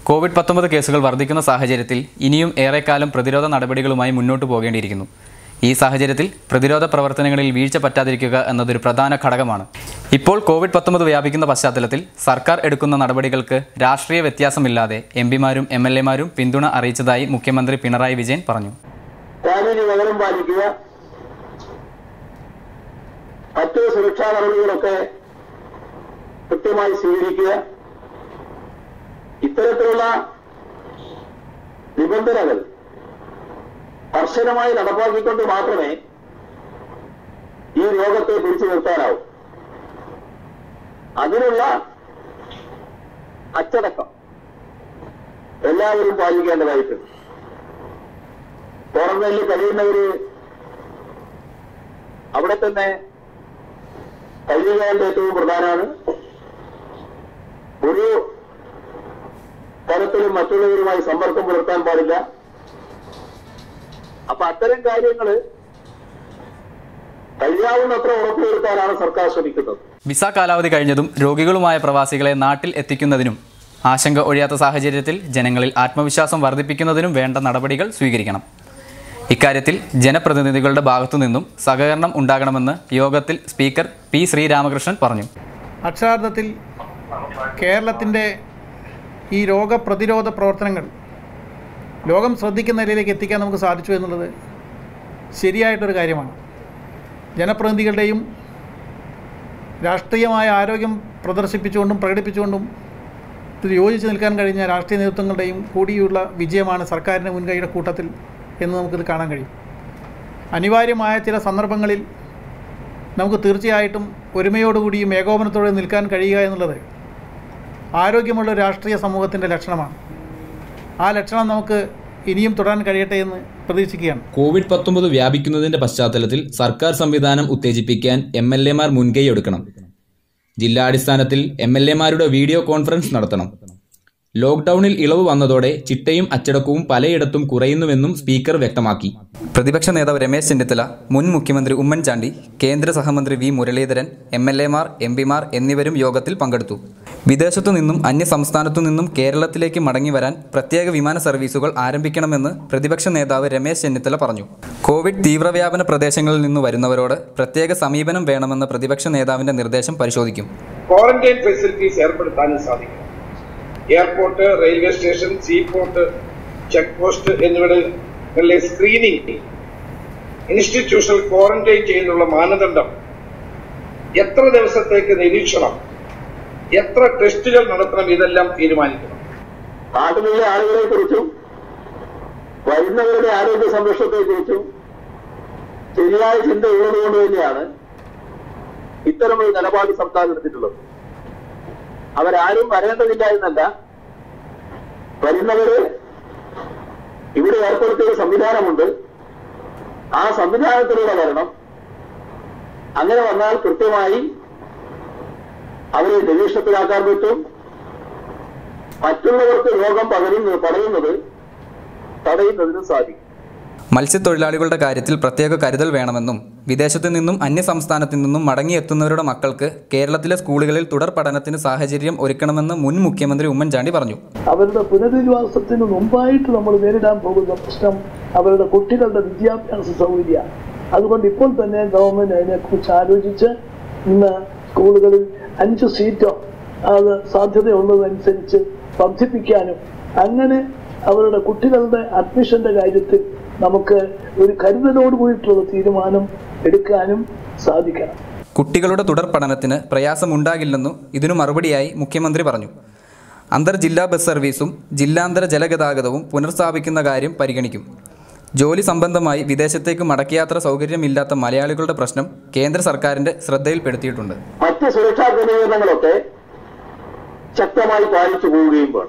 Covid പത്തൊമ്പത് കേസുകൾ വർദ്ധിക്കുന്ന സാഹചര്യത്തിൽ ഇനിയും ഏറെക്കാലം പ്രതിരോധ നടപടികളുമായി മുന്നോട്ടു പോകേണ്ടിയിരിക്കുന്നു ഈ സാഹചര്യത്തിൽ പ്രതിരോധ പ്രവർത്തനങ്ങളിൽ വീഴ്ച പറ്റാതിരിക്കുക എന്നതൊരു പ്രധാന ഘടകമാണ് ഇപ്പോൾ കോവിഡ് പത്തൊമ്പത് വ്യാപിക്കുന്ന പശ്ചാത്തലത്തിൽ സർക്കാർ എടുക്കുന്ന നടപടികൾക്ക് രാഷ്ട്രീയ വ്യത്യാസമില്ലാതെ എം പിമാരും എം എൽ എമാരും പിന്തുണ അറിയിച്ചതായി മുഖ്യമന്ത്രി പിണറായി വിജയൻ പറഞ്ഞു സാമൂഹ്യ അകലം പാലിക്കുക മറ്റ് സുരക്ഷാ നടപടികളൊക്കെ കൃത്യമായി സ്വീകരിക്കുക ഇത്തരത്തിലുള്ള നിബന്ധനകൾ കർശനമായി നടപ്പാക്കിക്കൊണ്ട് മാത്രമേ ഈ രോഗത്തെ പിടിച്ചു നിർത്താനാവൂ അതിനുള്ള അച്ചടക്കം എല്ലാവരും പാലിക്കേണ്ടതായിട്ടുണ്ട് ക്വാറന്റൈനിൽ കഴിയുന്നവര് അവിടെ തന്നെ കഴിയുക എന്നത് ഏറ്റവും പ്രധാനമാണ് ഒരു തരത്തിലും മറ്റുള്ളവരുമായി സമ്പർക്കം പുലർത്താൻ പാടില്ല അപ്പൊ അത്തരം കാര്യങ്ങള് കഴിയാവുന്നത്ര ഉറപ്പുവരുത്താനാണ് സർക്കാർ ശ്രമിക്കുന്നത് വിസ കാലാവധി കഴിഞ്ഞതും രോഗികളുമായ പ്രവാസികളെ നാട്ടിൽ എത്തിക്കുന്നതിനും ആശങ്ക ഒഴിയാത്ത സാഹചര്യത്തിൽ ജനങ്ങളിൽ ആത്മവിശ്വാസം വർദ്ധിപ്പിക്കുന്നതിനും വേണ്ട നടപടികൾ സ്വീകരിക്കണം ഇക്കാര്യത്തിൽ ജനപ്രതിനിധികളുടെ ഭാഗത്തുനിന്നും സഹകരണം ഉണ്ടാകണമെന്ന് യോഗത്തിൽ സ്പീക്കർ പി ശ്രീരാമകൃഷ്ണൻ പറഞ്ഞു അക്ഷരാർത്ഥത്തിൽ കേരളത്തിൻ്റെ ഈ രോഗപ്രതിരോധ പ്രവർത്തനങ്ങൾ ലോകം ശ്രദ്ധിക്കുന്ന നിലയിലേക്ക് എത്തിക്കാൻ നമുക്ക് സാധിച്ചു എന്നുള്ളത് ശരിയായിട്ടൊരു കാര്യമാണ് ജനപ്രതിനിധികളുടെയും രാഷ്ട്രീയമായ ആരോഗ്യം പ്രദർശിപ്പിച്ചുകൊണ്ടും പ്രകടിപ്പിച്ചുകൊണ്ടും ഇതിൽ യോജിച്ച് നിൽക്കാൻ കഴിഞ്ഞ രാഷ്ട്രീയ നേതൃത്വങ്ങളുടെയും കൂടിയുള്ള വിജയമാണ് സർക്കാരിൻ്റെ മുൻകൈയുടെ കൂട്ടത്തിൽ എന്ന് നമുക്കിത് കാണാൻ കഴിയും അനിവാര്യമായ ചില സന്ദർഭങ്ങളിൽ നമുക്ക് തീർച്ചയായിട്ടും ഒരുമയോടുകൂടിയും ഏകോപനത്തോടെ നിൽക്കാൻ കഴിയുക എന്നുള്ളത് ആരോഗ്യമുള്ള ഒരു രാഷ്ട്രീയ സമൂഹത്തിൻ്റെ ലക്ഷണമാണ് ആ ലക്ഷണം നമുക്ക് ഇനിയും തുടരാൻ കഴിയട്ടെ എന്ന് പ്രതീക്ഷിക്കുകയാണ് കോവിഡ് പത്തൊമ്പത് വ്യാപിക്കുന്നതിന്റെ പശ്ചാത്തലത്തിൽ സർക്കാർ സംവിധാനം ഉത്തേജിപ്പിക്കാൻ എം എൽ എമാർ മുൻകൈയെടുക്കണം ജില്ലാടിസ്ഥാനത്തിൽ എം എൽ എമാരുടെ വീഡിയോ കോൺഫറൻസ് നടത്തണം ലോക്ക്ഡൌണിൽ ഇളവ് വന്നതോടെ ചിട്ടയും അച്ചടക്കവും പലയിടത്തും കുറയുന്നുവെന്നും സ്പീക്കർ വ്യക്തമാക്കി പ്രതിപക്ഷ നേതാവ് രമേശ് ചെന്നിത്തല മുൻ മുഖ്യമന്ത്രി ഉമ്മൻചാണ്ടി കേന്ദ്ര സഹമന്ത്രി വി മുരളീധരൻ എം എൽ എമാർ എം പിമാർ എന്നിവരും യോഗത്തിൽ പങ്കെടുത്തു വിദേശത്തു നിന്നും അന്യ സംസ്ഥാനത്തു നിന്നും കേരളത്തിലേക്ക് മടങ്ങി വരാൻ പ്രത്യേക വിമാന സർവീസുകൾ ആരംഭിക്കണമെന്ന് പ്രതിപക്ഷ നേതാവ് രമേശ് ചെന്നിത്തല പറഞ്ഞു കോവിഡ് തീവ്രവ്യാപന പ്രദേശങ്ങളിൽ നിന്ന് വരുന്നവരോട് പ്രത്യേക സമീപനം വേണമെന്ന പ്രതിപക്ഷ നേതാവിന്റെ നിർദ്ദേശം പരിശോധിക്കും ക്വാറന്റൈൻ ഫെസിലിറ്റീസ് ഏർപ്പെടുത്താനും സാധിക്കും airport railway station seaport check post എന്നിവിടങ്ങളിലെ സ്ക്രീനിംഗ് ഇൻസ്റ്റിറ്റ്യൂഷണൽ ക്വാറന്റൈൻ ചെയ്യുന്നുള്ള മാനദണ്ഡം എത്ര ദിവസത്തേക്ക് നിരീക്ഷണം എത്ര ടെസ്റ്റുകൾ നടത്തണം ഇതെല്ലാം തീരുമാനിക്കണം നാട്ടിലുള്ള ആളുകളെ കുറിച്ചും വരുന്നവരുടെ ആരോഗ്യ സംരക്ഷണത്തെ കുറിച്ചും ശരിയായ ചിന്ത ഉള്ളതുകൊണ്ട് തന്നെയാണ് ഇത്തരമൊരു നിലപാട് സർക്കാർ എടുത്തിട്ടുള്ളത് അവരാരും വരേണ്ടതില്ല എന്നല്ല വരുന്നവര് ഇവിടെ ഏർപ്പെടുത്തിയ ഒരു സംവിധാനമുണ്ട് ആ സംവിധാനത്തിലൂടെ വരണം അങ്ങനെ വന്നാൽ കൃത്യമായി അവരെ നിരീക്ഷണത്തിലാക്കാൻ പറ്റും മറ്റുള്ളവർക്ക് രോഗം പകരുന്നത് പടരുന്നത് തടയുന്നതിനും സാധിക്കും മത്സ്യത്തൊഴിലാളികളുടെ കാര്യത്തിൽ പ്രത്യേക കരുതൽ വേണമെന്നും വിദേശത്തു നിന്നും അന്യസംസ്ഥാനത്തു നിന്നും മടങ്ങിയെത്തുന്നവരുടെ മക്കൾക്ക് കേരളത്തിലെ സ്കൂളുകളിൽ തുടർ പഠനത്തിന് സാഹചര്യം ഒരുക്കണമെന്ന് മുൻ മുഖ്യമന്ത്രി ഉമ്മൻചാണ്ടി പറഞ്ഞു അവരുടെ പുനരധിവാസത്തിന് മുമ്പായിട്ട് നമ്മൾ നേരിടാൻ പോകുന്ന പ്രശ്നം അവരുടെ കുട്ടികളുടെ വിദ്യാഭ്യാസ സൗകര്യ അതുകൊണ്ട് ഇപ്പോൾ തന്നെ ഗവൺമെന്റ് അതിനെക്കുറിച്ച് ആലോചിച്ച് ഇന്ന് സ്കൂളുകളിൽ അഞ്ച് സീറ്റോ അത് സാധ്യതയുള്ളതനുസരിച്ച് വർദ്ധിപ്പിക്കാനും അങ്ങനെ അവരുടെ കുട്ടികളുടെ അഡ്മിഷന്റെ കാര്യത്തിൽ നമുക്ക് ഒരു കരുതലോട് കൂടിയിട്ടുള്ള തീരുമാനം എടുക്കാനും സാധിക്കണം കുട്ടികളുടെ തുടർ പഠനത്തിന് പ്രയാസമുണ്ടാകില്ലെന്നു ഇതിനു മറുപടിയായി മുഖ്യമന്ത്രി പറഞ്ഞു അന്തർജില്ലാ ബസ് സർവീസും ജില്ലാന്തര ജലഗതാഗതവും പുനഃസ്ഥാപിക്കുന്ന കാര്യം പരിഗണിക്കും ജോലി സംബന്ധമായി വിദേശത്തേക്ക് മടക്കയാത്ര സൗകര്യമില്ലാത്ത മലയാളികളുടെ പ്രശ്നം കേന്ദ്ര സർക്കാരിന്റെ ശ്രദ്ധയിൽപ്പെടുത്തിയിട്ടുണ്ട് മറ്റ് സുരക്ഷാ ക്രമീകരണങ്ങളൊക്കെ ശക്തമായി പാലിച്ചു പോവുകയും വേണം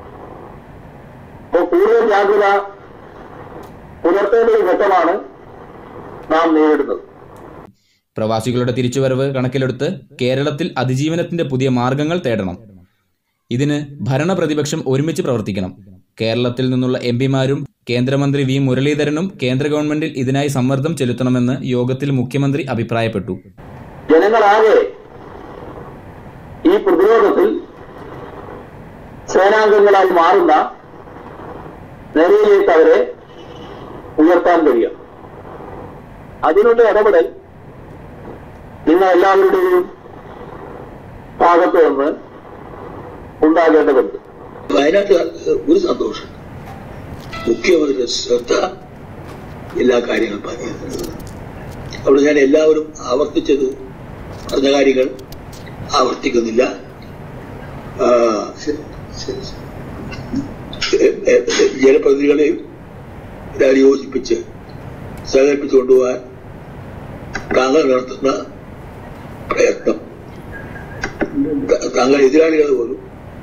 അപ്പോൾ കൂടുതൽ ജാഗ്രത പുലർത്തേണ്ട ഒരു ഘട്ടമാണ് നാം നേരിടുന്നത് പ്രവാസികളുടെ തിരിച്ചുവരവ് കണക്കിലെടുത്ത് കേരളത്തിൽ അതിജീവനത്തിന്റെ പുതിയ മാർഗങ്ങൾ തേടണം ഇതിന് ഭരണ പ്രതിപക്ഷം ഒരുമിച്ച് പ്രവർത്തിക്കണം കേരളത്തിൽ നിന്നുള്ള എം പിമാരും കേന്ദ്രമന്ത്രി വി മുരളീധരനും കേന്ദ്ര ഗവൺമെന്റിൽ ഇതിനായി സമ്മർദ്ദം ചെലുത്തണമെന്ന് യോഗത്തിൽ മുഖ്യമന്ത്രി അഭിപ്രായപ്പെട്ടു ജനങ്ങളാകെ ഈ പ്രതിരോധത്തിൽ സേനാംഗങ്ങളായി മാറുന്ന നിലയിലേക്ക് അവരെ ഉയർത്താൻ കഴിയും അതിനുള്ള ഇടപെടൽ നിങ്ങൾ എല്ലാവരുടെയും ഭാഗത്ത് നിന്ന് ഉണ്ടാകേണ്ടതുണ്ട് വയനാട്ട് ഒരു സന്തോഷം മുഖ്യമന്ത്രിയുടെ ശ്രദ്ധ എല്ലാ കാര്യങ്ങളും പറയുന്നത് അവിടെ ഞാൻ എല്ലാവരും ആവർത്തിച്ചത് പറഞ്ഞ കാര്യങ്ങൾ ആവർത്തിക്കുന്നില്ല ആ, എ- എ- ജനപ്രതിനിധികളെയും എല്ലാവരും യോജിപ്പിച്ച് സഹകരിപ്പിച്ചു കൊണ്ടുപോകാൻ താങ്കൾ നടത്തുന്ന പ്രയത്നം ത- താങ്കൾ എതിരാളികൾ പോലും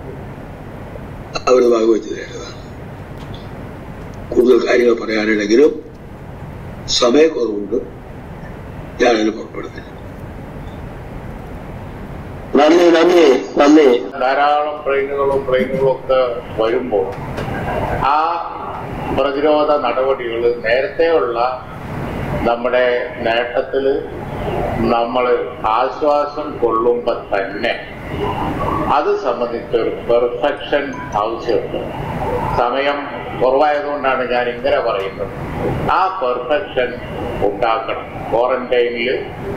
അവർ ഭാഗവച്ച് തരേണ്ടതാണ് കൂടുതൽ കാര്യങ്ങൾ പറയാനുണ്ടെങ്കിലും സമയക്കുറവുണ്ട് ഞാനതിന് പുറപ്പെടുന്നില്ല നന്ദി നന്ദി നന്ദി ധാരാളം ട്രെയിനുകളും ട്രെയിനുകളും ഒക്കെ വരുമ്പോൾ ആ പ്രതിരോധ നടപടികൾ നേരത്തെയുള്ള നമ്മുടെ നേട്ടത്തിൽ നമ്മൾ ആശ്വാസം കൊള്ളുമ്പോൾ തന്നെ അത് സംബന്ധിച്ചൊരു പെർഫെക്ഷൻ ആവശ്യമുണ്ട് സമയം കുറവായതുകൊണ്ടാണ് ഞാൻ ഇങ്ങനെ പറയുന്നത് ആ പെർഫെക്ഷൻ ഉണ്ടാക്കണം ക്വാറന്റൈനിൽ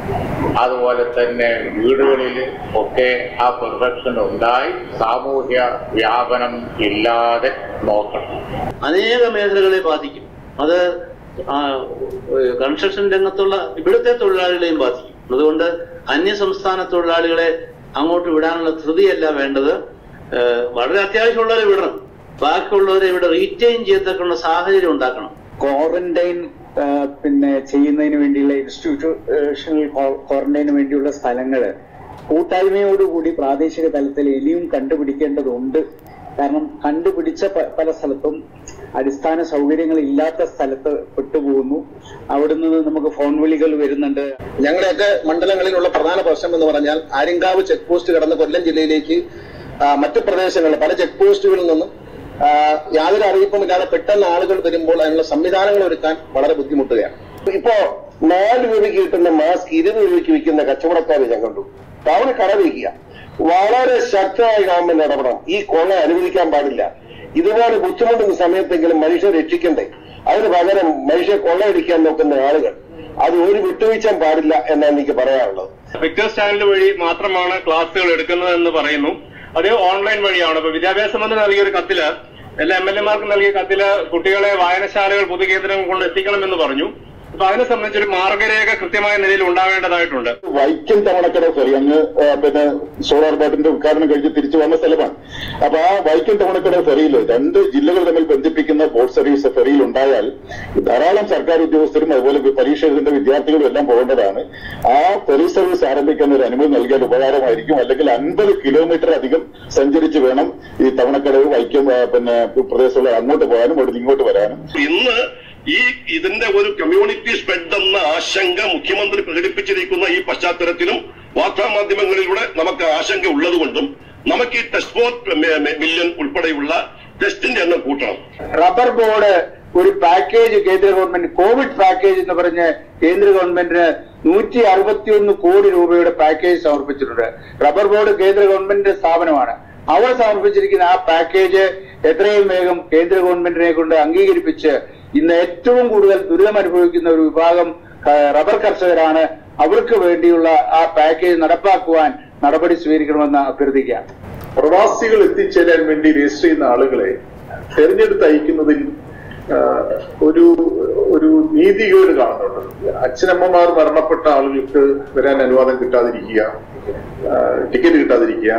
അതുപോലെ തന്നെ വീടുകളിൽ ഒക്കെ ആ പെർഫെക്ഷൻ ഉണ്ടായി സാമൂഹ്യ വ്യാപനം ഇല്ലാതെ നോക്കണം അനേക മേഖലകളെ ബാധിക്കും അത് ആ, ഏഹ് കൺസ്ട്രക്ഷൻ രംഗത്തുള്ള ഇവിടുത്തെ തൊഴിലാളികളെയും ബാധിക്കും അതുകൊണ്ട് അന്യ സംസ്ഥാന തൊഴിലാളികളെ അങ്ങോട്ട് വിടാനുള്ള ധൃതിയല്ല വേണ്ടത് ഏഹ് വളരെ അത്യാവശ്യമുള്ളവരെ വിടണം ബാക്കിയുള്ളവരെ ഇവിടെ റീറ്റെയിൻ ചെയ്യത്തക്കുള്ള സാഹചര്യം ഉണ്ടാക്കണം ക്വാറന്റൈൻ ആ, പിന്നെ ചെയ്യുന്നതിന് വേണ്ടിയുള്ള ഇൻസ്റ്റിറ്റ്യൂഷണൽ ക്വാറന്റൈന് വേണ്ടിയുള്ള സ്ഥലങ്ങള് കൂട്ടായ്മയോടുകൂടി പ്രാദേശിക തലത്തിൽ ഇനിയും കണ്ടുപിടിക്കേണ്ടതുണ്ട് കാരണം കണ്ടുപിടിച്ച പ- പല സ്ഥലത്തും അടിസ്ഥാന സൗകര്യങ്ങൾ ഇല്ലാത്ത സ്ഥലത്ത് പെട്ടുപോകുന്നു അവിടെ നിന്ന് നമുക്ക് ഫോൺ വിളികൾ വരുന്നുണ്ട് ഞങ്ങളുടെയൊക്കെ മണ്ഡലങ്ങളിലുള്ള പ്രധാന പ്രശ്നം എന്ന് പറഞ്ഞാൽ ആര്യങ്കാവ് ചെക്ക് പോസ്റ്റ് കടന്ന് കൊല്ലം ജില്ലയിലേക്ക് ആ, മറ്റ് പ്രദേശങ്ങളിൽ പല ചെക്ക് പോസ്റ്റുകളിൽ നിന്നും ആ, യാതൊരു അറിയിപ്പുമില്ലാതെ പെട്ടെന്ന് ആളുകൾ വരുമ്പോൾ അതിനുള്ള സംവിധാനങ്ങൾ ഒരുക്കാൻ വളരെ ബുദ്ധിമുട്ടുകയാണ് ഇപ്പോ നാല് രൂപയ്ക്ക് കിട്ടുന്ന മാസ്ക് ഇരുപത് രൂപയ്ക്ക് വിൽക്കുന്ന കച്ചവടക്കാരെ ഞാൻ കണ്ടു ടൗണിൽ കട വയ്ക്കുക വളരെ ശക്തമായി ഗവൺമെന്റ് ഇടപെടണം ഈ കൊള്ള അനുവദിക്കാൻ പാടില്ല ഇതുപോലെ ബുദ്ധിമുട്ടുന്ന സമയത്തെങ്കിലും മനുഷ്യരെ രക്ഷിക്കണ്ടേ അതിന് പകരം മനുഷ്യരെ കൊള്ളയടിക്കാൻ നോക്കുന്ന ആളുകൾ അത് ഒരു വിട്ടുവീഴ്ചയും പാടില്ല എന്നാണ് എനിക്ക് പറയാനുള്ളത് വിക്ടേഴ്സ് ചാനൽ വഴി മാത്രമാണ് ക്ലാസ്സുകൾ എടുക്കുന്നത് എന്ന് പറയുന്നു അത് ഓൺലൈൻ വഴിയാണ് ഇപ്പൊ വിദ്യാഭ്യാസ മന്ത്രി നൽകിയ ഒരു കത്തില് എല്ലാ എം എൽ എമാർക്ക് നൽകിയ കത്തില് കുട്ടികളെ വായനശാലകൾ പൊതുകേന്ദ്രങ്ങൾ കൊണ്ട് എത്തിക്കണമെന്ന് പറഞ്ഞു അപ്പൊ അതിനെ സംബന്ധിച്ചൊരു മാർഗരേഖ കൃത്യമായ നിലയിൽ ഉണ്ടാവേണ്ടതായിട്ടുണ്ട് വൈക്കം തവണക്കട ഫെറി അങ്ങ് ആ, പിന്നെ സോളാർ ബോട്ടിന്റെ ഉദ്ഘാടനം കഴിഞ്ഞ് തിരിച്ചു വന്ന സ്ഥലമാണ് അപ്പൊ ആ വൈക്കം തവണക്കട ഫെറിയിൽ രണ്ട് ജില്ലകൾ തമ്മിൽ ബന്ധിപ്പിക്കുന്ന ബോട്ട് സർവീസ് ഫെറിയിൽ ഉണ്ടായാൽ ധാരാളം സർക്കാർ ഉദ്യോഗസ്ഥരും അതുപോലെ പരീക്ഷ എഴുതുന്ന വിദ്യാർത്ഥികളും എല്ലാം പോകേണ്ടതാണ് ആ ഫെറി സർവീസ് ആരംഭിക്കാൻ ഒരു അനുമതി നൽകിയാൽ ഉപകാരമായിരിക്കും അല്ലെങ്കിൽ അൻപത് കിലോമീറ്റർ അധികം സഞ്ചരിച്ച് വേണം ഈ തവണക്കടവ് വൈക്കം ആ, പിന്നെ പ്രദേശമുള്ള അങ്ങോട്ട് പോകാനും അവിടെ ഇങ്ങോട്ട് വരാനും ഇന്ന് ഈ ഇതിന്റെ ഒരു കമ്മ്യൂണിറ്റി സ്പ്രെഡ് എന്ന ആശങ്ക മുഖ്യമന്ത്രി പ്രകടിപ്പിച്ചിരിക്കുന്ന ഈ പശ്ചാത്തലത്തിലും വാർത്താമാധ്യമങ്ങളിലൂടെ നമുക്ക് ആശങ്ക ഉള്ളതുകൊണ്ടും നമുക്ക് ഈ ടെസ്റ്റ് ഫോർ മില്യൺ ഉൾപ്പെടെയുള്ള ടെസ്റ്റിന്റെ എണ്ണം കൂട്ടണം റബ്ബർ ബോർഡ് ഒരു പാക്കേജ് കേന്ദ്ര ഗവൺമെന്റ് കോവിഡ് പാക്കേജ് എന്ന് പറഞ്ഞ് കേന്ദ്ര ഗവൺമെന്റിന് നൂറ്റി അറുപത്തിയൊന്ന് കോടി രൂപയുടെ പാക്കേജ് സമർപ്പിച്ചിട്ടുണ്ട് റബ്ബർ ബോർഡ് കേന്ദ്ര ഗവൺമെന്റിന്റെ സ്ഥാപനമാണ് അവർ സമർപ്പിച്ചിരിക്കുന്ന ആ പാക്കേജ് എത്രയും വേഗം കേന്ദ്ര ഗവൺമെന്റിനെ കൊണ്ട് അംഗീകരിപ്പിച്ച് ഇന്ന് ഏറ്റവും കൂടുതൽ ദുരിതം അനുഭവിക്കുന്ന ഒരു വിഭാഗം ആ, റബ്ബർ കർഷകരാണ് അവർക്ക് വേണ്ടിയുള്ള ആ പാക്കേജ് നടപ്പാക്കുവാൻ നടപടി സ്വീകരിക്കണമെന്ന് അഭ്യർത്ഥിക്കാം പ്രവാസികൾ എത്തിച്ചേരാൻ വേണ്ടി രജിസ്റ്റർ ചെയ്യുന്ന ആളുകളെ തെരഞ്ഞെടുത്ത് അയക്കുന്നതിൽ ആ, ഒരു ഒരു നീതികേട് കാണുന്നുണ്ട് അച്ഛനമ്മമാർ മരണപ്പെട്ട ആളുകൾക്ക് വരാൻ അനുവാദം കിട്ടാതിരിക്കുക ആ, ടിക്കറ്റ് കിട്ടാതിരിക്കുക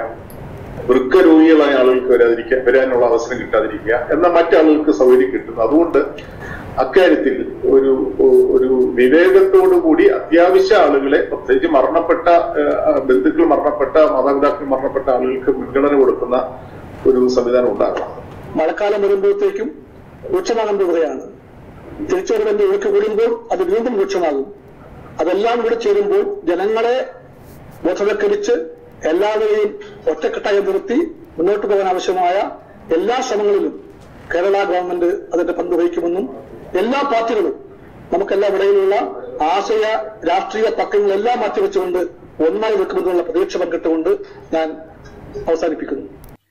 വൃക്ക രോഗികളായ ആളുകൾക്ക് വരാതിരിക്കുക വരാനുള്ള അവസരം കിട്ടാതിരിക്കുക എന്നാൽ മറ്റാളുകൾക്ക് സൗകര്യം കിട്ടുന്നു അതുകൊണ്ട് അക്കാര്യത്തിൽ ഒരു ഒരു വിവേകത്തോടു കൂടി അത്യാവശ്യ ആളുകളെ പ്രത്യേകിച്ച് മരണപ്പെട്ട ആ, ബന്ധുക്കൾ മരണപ്പെട്ട മാതാപിതാക്കൾ മരണപ്പെട്ട ആളുകൾക്ക് മുൻഗണന കൊടുക്കുന്ന ഒരു സംവിധാനം ഉണ്ടാകണം മഴക്കാലം വരുമ്പോഴത്തേക്കും രൂക്ഷമാകാൻ പോവുകയാണ് തിരിച്ചുവരവിന്റെ ഒഴുക്ക് കൂടുമ്പോൾ അത് വീണ്ടും രൂക്ഷമാകും അതെല്ലാം കൂടി ചേരുമ്പോൾ ജനങ്ങളെ ബോധവൽക്കരിച്ച് എല്ലാവരെയും ഒറ്റക്കെട്ടായി നിർത്തി മുന്നോട്ട് പോകാൻ ആവശ്യമായ എല്ലാ ശ്രമങ്ങളിലും കേരള ഗവൺമെന്റ് അതിന്റെ പങ്ക് വഹിക്കുമെന്നും എല്ലാ പാർട്ടികളും നമുക്കെല്ലാം ഇടയിലുള്ള ആശയ രാഷ്ട്രീയ പക്കങ്ങളെല്ലാം മാറ്റിവെച്ചുകൊണ്ട് ഒന്നായി നിൽക്കുമെന്നുള്ള പ്രതീക്ഷ പങ്കിട്ടുകൊണ്ട് ഞാൻ അവസാനിപ്പിക്കുന്നു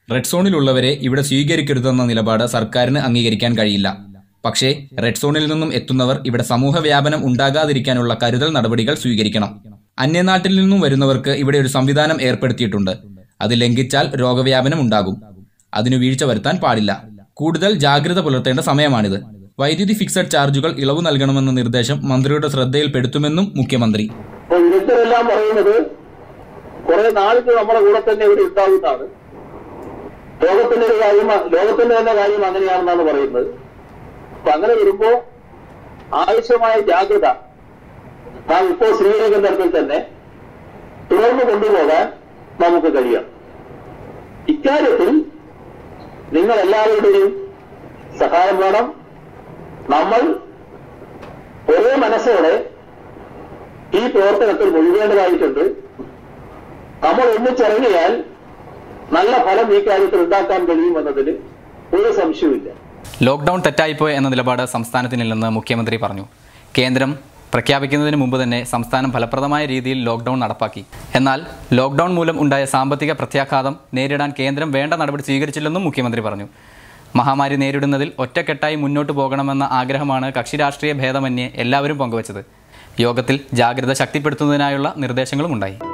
റെഡ് സോണിലുള്ളവരെ ഇവിടെ സ്വീകരിക്കരുതെന്ന നിലപാട് സർക്കാരിന് അംഗീകരിക്കാൻ കഴിയില്ല പക്ഷേ റെഡ് സോണിൽ നിന്നും എത്തുന്നവർ ഇവിടെ സമൂഹ വ്യാപനം ഉണ്ടാകാതിരിക്കാനുള്ള കരുതൽ നടപടികൾ സ്വീകരിക്കണം അന്യനാട്ടിൽ നിന്നും വരുന്നവർക്ക് ഇവിടെ ഒരു സംവിധാനം ഏർപ്പെടുത്തിയിട്ടുണ്ട് അത് ലംഘിച്ചാൽ രോഗവ്യാപനം ഉണ്ടാകും അതിനു വീഴ്ച വരുത്താൻ പാടില്ല കൂടുതൽ ജാഗ്രത പുലർത്തേണ്ട സമയമാണിത് വൈദ്യുതി ഫിക്സഡ് ചാർജുകൾ ഇളവ് നൽകണമെന്ന നിർദ്ദേശം മന്ത്രിയുടെ ശ്രദ്ധയിൽപ്പെടുത്തുമെന്നും മുഖ്യമന്ത്രി അപ്പൊ വിദഗ്ധരെല്ലാം പറയുന്നത് കുറെ നാൾക്ക് നമ്മുടെ കൂടെ തന്നെ ഇവിടെ ഉണ്ടാകുന്നതാണ് ലോകത്തിന്റെ ഒരു കാര്യം ലോകത്തിന്റെ തന്നെ കാര്യം അങ്ങനെയാണെന്നാണ് പറയുന്നത് അപ്പൊ അങ്ങനെ വരുമ്പോ ആവശ്യമായ ജാഗ്രത നാം ഇപ്പോൾ സ്വീകരിക്കുന്ന തരത്തിൽ തന്നെ തുടർന്ന് കൊണ്ടുപോകാൻ നമുക്ക് കഴിയണം ഇക്കാര്യത്തിൽ നിങ്ങൾ എല്ലാവരുടെയും സഹായം വേണം നമ്മൾ ഒരേ മനസ്സോടെ ഈ പ്രവർത്തനത്തിൽ മുഴുകേണ്ടതായിട്ടുണ്ട് നമ്മൾ ഒന്നിച്ചിറങ്ങിയാൽ നല്ല ഫലം ഈ കാര്യത്തിൽ ഉണ്ടാക്കാൻ കഴിയുമെന്നതിൽ ഒരു സംശയവുമില്ല ലോക്ക്ഡൌൺ തെറ്റായിപ്പോയി എന്ന നിലപാട് സംസ്ഥാനത്തിനില്ലെന്ന് മുഖ്യമന്ത്രി പറഞ്ഞു കേന്ദ്രം പ്രഖ്യാപിക്കുന്നതിന് മുമ്പ് തന്നെ സംസ്ഥാനം ഫലപ്രദമായ രീതിയിൽ ലോക്ക്ഡൌൺ നടപ്പാക്കി എന്നാൽ ലോക്ക്ഡൌൺ മൂലം ഉണ്ടായ സാമ്പത്തിക പ്രത്യാഘാതം നേരിടാൻ കേന്ദ്രം വേണ്ട നടപടി സ്വീകരിച്ചില്ലെന്നും മുഖ്യമന്ത്രി പറഞ്ഞു മഹാമാരി നേരിടുന്നതിൽ ഒറ്റക്കെട്ടായി മുന്നോട്ട് പോകണമെന്ന ആഗ്രഹമാണ് കക്ഷി രാഷ്ട്രീയ ഭേദമന്യേ എല്ലാവരും പങ്കുവച്ചത് യോഗത്തിൽ ജാഗ്രത ശക്തിപ്പെടുത്തുന്നതിനായുള്ള നിർദ്ദേശങ്ങളും ഉണ്ടായി